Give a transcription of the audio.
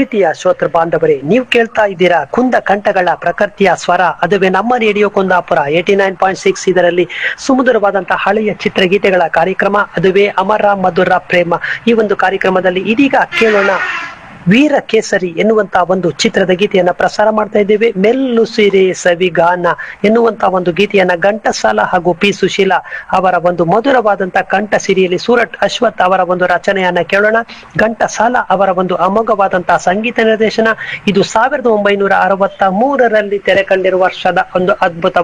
ಪ್ರೀತಿಯ ಶ್ರೋತೃ ಬಾಂಧವರೇ ನೀವು ಕೇಳ್ತಾ ಇದ್ದೀರಾ ಕುಂದ ಕಂಠಗಳ ಪ್ರಕೃತಿಯ ಸ್ವರ ಅದುವೇ ನಮ್ಮ radio Kundapura eighty nine point six ಇದರಲ್ಲಿ ಸುಮಧುರವಾದಂತಹ ಹಳೆಯ ಚಿತ್ರಗೀತೆಗಳ ಕಾರ್ಯಕ್ರಮ ಅದುವೇ ಅಮರ ಮಧುರ ಪ್ರೇಮ ಈ ಒಂದು ಕಾರ್ಯಕ್ರಮದಲ್ಲಿ ಇದೀಗ ಕೇಳೋಣ ವೀರ ಕೇಸರಿ ಎನ್ನುವಂತ ಒಂದು ಚಿತ್ರದ ಗೀತೆಯನ್ನ ಪ್ರಸಾರ ಮಾಡ್ತಾ ಇದ್ದೇವೆ ಮೆಲ್ಲು ಸಿರೆ ಸವಿಗಾನ ಎನ್ನುವಂತ ಒಂದು ಗೀತೆಯನ್ನ ಘಂಟಸಾಲ ಹಾಗೂ ಪಿ ಸುಶೀಲಾ ಅವರ ಒಂದು ಮಧುರವಾದಂತ ಕಂಠ ಸಿರಿಯಲ್ಲಿ ಸೂರಟ್ ಅಶ್ವಥ್ ಅವರ ಒಂದು ರಚನೆಯನ್ನ ಕೇಳೋಣ ಘಂಟಸಾಲ ಅವರ ಒಂದು ಅಮೋಘವಾದಂತಹ ಸಂಗೀತ ನಿರ್ದೇಶನ ಇದು ಸಾವಿರದ ಒಂಬೈನೂರ ಅರವತ್ತ ಮೂರರಲ್ಲಿ ತೆರೆ ಕಂಡಿರುವ ವರ್ಷದ ಒಂದು ಅದ್ಭುತ